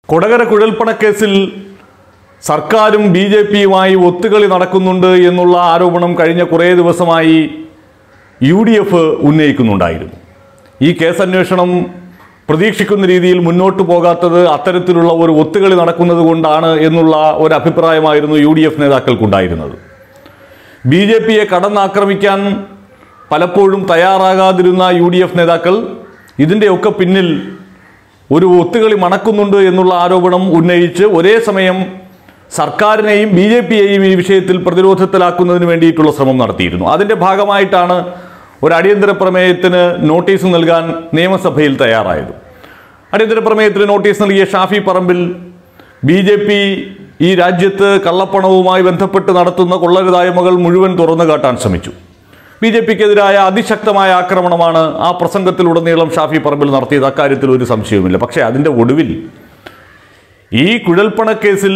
കൊടകര കുഴൽപ്പണക്കേസിൽ സർക്കാരും B J പിയുമായി ഒത്തുകളി നടക്കുന്നുണ്ട് എന്നുള്ള ആരോപണം കഴിഞ്ഞ കുറേ ദിവസമായി യു ഡി എഫ് ഉന്നയിക്കുന്നുണ്ടായിരുന്നു ഈ കേസന്വേഷണം പ്രതീക്ഷിക്കുന്ന രീതിയിൽ മുന്നോട്ട് പോകാത്തത് അത്തരത്തിലുള്ള ഒരു ഒത്തുകളി നടക്കുന്നത് കൊണ്ടാണ് എന്നുള്ള ഒരു അഭിപ്രായമായിരുന്നു യു ഡി എഫ് നേതാക്കൾക്കുണ്ടായിരുന്നത് ബി ജെ പിയെ കടന്നാക്രമിക്കാൻ പലപ്പോഴും തയ്യാറാകാതിരുന്ന യു ഡി എഫ് നേതാക്കൾ ഇതിൻ്റെയൊക്കെ പിന്നിൽ ഒരു ഒത്തുകളി മണക്കുന്നുണ്ട് എന്നുള്ള ആരോപണം ഉന്നയിച്ച് ഒരേ സമയം സർക്കാരിനെയും ബി ജെ പിയെയും ഈ വിഷയത്തിൽ പ്രതിരോധത്തിലാക്കുന്നതിന് വേണ്ടിയിട്ടുള്ള ശ്രമം നടത്തിയിരുന്നു അതിൻ്റെ ഭാഗമായിട്ടാണ് ഒരു അടിയന്തര പ്രമേയത്തിന് നോട്ടീസ് നൽകാൻ നിയമസഭയിൽ തയ്യാറായത് അടിയന്തര പ്രമേയത്തിന് നോട്ടീസ് നൽകിയ Shafi Parambil B J P ഈ രാജ്യത്ത് കള്ളപ്പണവുമായി ബന്ധപ്പെട്ട് നടത്തുന്ന കൊള്ളരുതായ്മകൾ മുഴുവൻ തുറന്നു കാട്ടാൻ ശ്രമിച്ചു ബി ജെ പിക്കെതിരായ അതിശക്തമായ ആക്രമണമാണ് ആ പ്രസംഗത്തിലുടനീളം ഷാഫി പറമ്പിൽ നടത്തിയത് അക്കാര്യത്തിൽ ഒരു സംശയവുമില്ല പക്ഷേ അതിൻ്റെ ഒടുവിൽ ഈ കുഴൽപ്പണക്കേസിൽ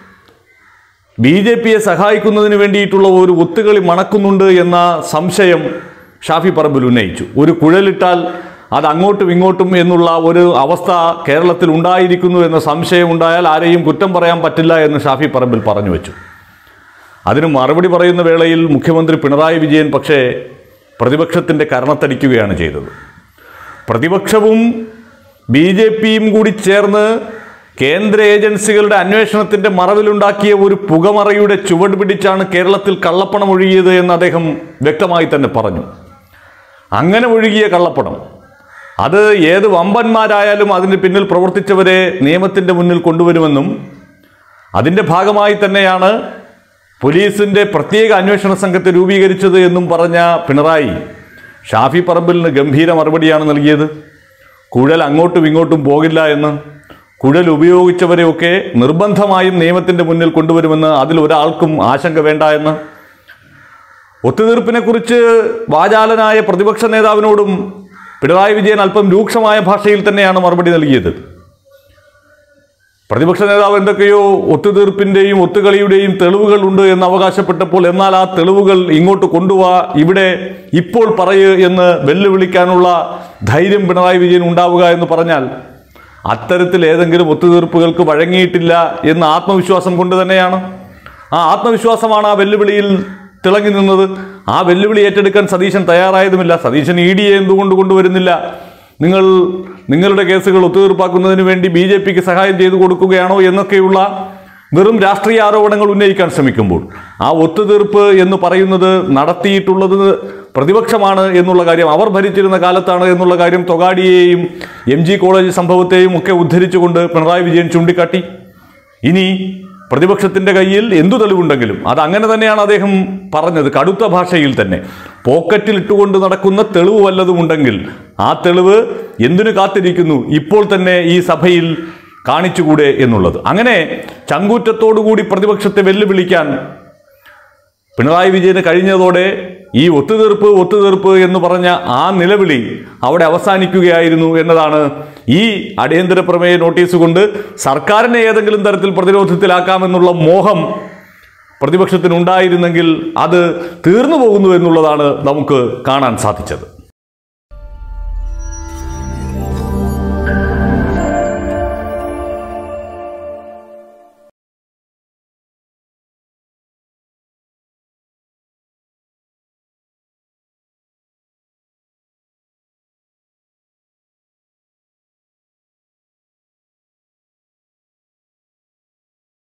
ബി ജെ പിയെ സഹായിക്കുന്നതിന് വേണ്ടിയിട്ടുള്ള ഒരു ഒത്തുകളി മണക്കുന്നുണ്ട് എന്ന സംശയം ഷാഫി പറമ്പിൽ ഉന്നയിച്ചു ഒരു കുഴലിട്ടാൽ അത് അങ്ങോട്ടും ഇങ്ങോട്ടും എന്നുള്ള ഒരു അവസ്ഥ കേരളത്തിൽ ഉണ്ടായിരിക്കുന്നു എന്ന സംശയം ഉണ്ടായാൽ ആരെയും കുറ്റം പറയാൻ പറ്റില്ല എന്ന് ഷാഫി പറമ്പിൽ പറഞ്ഞു വെച്ചു അതിന് മറുപടി പറയുന്ന വേളയിൽ മുഖ്യമന്ത്രി പിണറായി വിജയൻ പക്ഷേ പ്രതിപക്ഷത്തിൻ്റെ കരണത്തടിക്കുകയാണ് ചെയ്തത് പ്രതിപക്ഷവും ബി ജെ പിയും കൂടി ചേർന്ന് കേന്ദ്ര ഏജൻസികളുടെ അന്വേഷണത്തിന്റെ മറവിലുണ്ടാക്കിയ ഒരു പുകമറയുടെ ചുവട് പിടിച്ചാണ് കേരളത്തിൽ കള്ളപ്പണം ഒഴുകിയത് എന്ന് അദ്ദേഹം വ്യക്തമായി തന്നെ പറഞ്ഞു അങ്ങനെ ഒഴുകിയ കള്ളപ്പണം അത് ഏത് വമ്പന്മാരായാലും അതിന് പിന്നിൽ പ്രവർത്തിച്ചവരെ നിയമത്തിന്റെ മുന്നിൽ കൊണ്ടുവരുമെന്നും അതിന്റെ ഭാഗമായി തന്നെയാണ് പോലീസിന്റെ പ്രത്യേക അന്വേഷണ സംഘത്തെ രൂപീകരിച്ചത് എന്നും പറഞ്ഞ പിണറായി ഷാഫി പറമ്പിലിന് ഗംഭീര മറുപടിയാണ് നൽകിയത് കുഴൽ അങ്ങോട്ടും ഇങ്ങോട്ടും പോകില്ല എന്ന് കുഴൽ ഉപയോഗിച്ചവരെയൊക്കെ നിർബന്ധമായും നിയമത്തിന്റെ മുന്നിൽ കൊണ്ടുവരുമെന്ന് അതിൽ ഒരാൾക്കും ആശങ്ക വേണ്ട എന്ന് ഒത്തുതീർപ്പിനെ കുറിച്ച് വാചാലനായ പ്രതിപക്ഷ നേതാവിനോടും പിണറായി വിജയൻ അല്പം രൂക്ഷമായ ഭാഷയിൽ തന്നെയാണ് മറുപടി നൽകിയത് പ്രതിപക്ഷ നേതാവ് എന്തൊക്കെയോ ഒത്തുതീർപ്പിന്റെയും ഒത്തുകളിയുടെയും തെളിവുകൾ ഉണ്ട് എന്ന് അവകാശപ്പെട്ടപ്പോൾ എന്നാൽ ആ തെളിവുകൾ ഇങ്ങോട്ട് കൊണ്ടുപോവാ ഇവിടെ ഇപ്പോൾ പറയ് എന്ന് വെല്ലുവിളിക്കാനുള്ള ധൈര്യം പിണറായി വിജയൻ ഉണ്ടാവുക എന്ന് പറഞ്ഞാൽ അത്തരത്തിൽ ഏതെങ്കിലും ഒത്തുതീർപ്പുകൾക്ക് വഴങ്ങിയിട്ടില്ല എന്ന ആത്മവിശ്വാസം കൊണ്ട് തന്നെയാണ് ആ ആത്മവിശ്വാസമാണ് ആ വെല്ലുവിളിയിൽ തിളങ്ങി നിന്നത് ആ വെല്ലുവിളി ഏറ്റെടുക്കാൻ സതീശൻ തയ്യാറായതുമില്ല സതീശൻ ഇ ഡിയെ എന്തുകൊണ്ട് കൊണ്ടുവരുന്നില്ല നിങ്ങൾ നിങ്ങളുടെ കേസുകൾ ഒത്തുതീർപ്പാക്കുന്നതിന് വേണ്ടി ബി ജെ പിക്ക് സഹായം ചെയ്തു കൊടുക്കുകയാണോ എന്നൊക്കെയുള്ള വെറും രാഷ്ട്രീയ ആരോപണങ്ങൾ ഉന്നയിക്കാൻ ശ്രമിക്കുമ്പോൾ ആ ഒത്തുതീർപ്പ് എന്ന് പറയുന്നത് നടത്തിയിട്ടുള്ളത് പ്രതിപക്ഷമാണ് എന്നുള്ള കാര്യം അവർ ഭരിച്ചിരുന്ന കാലത്താണ് എന്നുള്ള കാര്യം തൊഗാഡിയെയും എം ജി കോളേജ് സംഭവത്തെയും ഒക്കെ ഉദ്ധരിച്ചുകൊണ്ട് പിണറായി വിജയൻ ചൂണ്ടിക്കാട്ടി ഇനി പ്രതിപക്ഷത്തിന്റെ കയ്യിൽ എന്തു തെളിവുണ്ടെങ്കിലും അത് അങ്ങനെ തന്നെയാണ് അദ്ദേഹം പറഞ്ഞത് കടുത്ത ഭാഷയിൽ തന്നെ പോക്കറ്റിൽ ഇട്ടുകൊണ്ട് നടക്കുന്ന തെളിവ് വല്ലതുമുണ്ടെങ്കിൽ ആ തെളിവ് എന്തിനു കാത്തിരിക്കുന്നു ഇപ്പോൾ തന്നെ ഈ സഭയിൽ കാണിച്ചുകൂടെ എന്നുള്ളത് അങ്ങനെ ചങ്കൂറ്റത്തോടുകൂടി പ്രതിപക്ഷത്തെ വെല്ലുവിളിക്കാൻ പിണറായി വിജയന് കഴിഞ്ഞതോടെ ഈ ഒത്തുതീർപ്പ് ഒത്തുതീർപ്പ് എന്ന് പറഞ്ഞ ആ നിലവിളി അവിടെ അവസാനിക്കുകയായിരുന്നു എന്നതാണ് ഈ അടിയന്തര പ്രമേയ നോട്ടീസ് കൊണ്ട് സർക്കാരിനെ ഏതെങ്കിലും തരത്തിൽ പ്രതിരോധത്തിലാക്കാമെന്നുള്ള മോഹം പ്രതിപക്ഷത്തിനുണ്ടായിരുന്നെങ്കിൽ അത് തീർന്നു പോകുന്നു എന്നുള്ളതാണ് നമുക്ക് കാണാൻ സാധിച്ചത്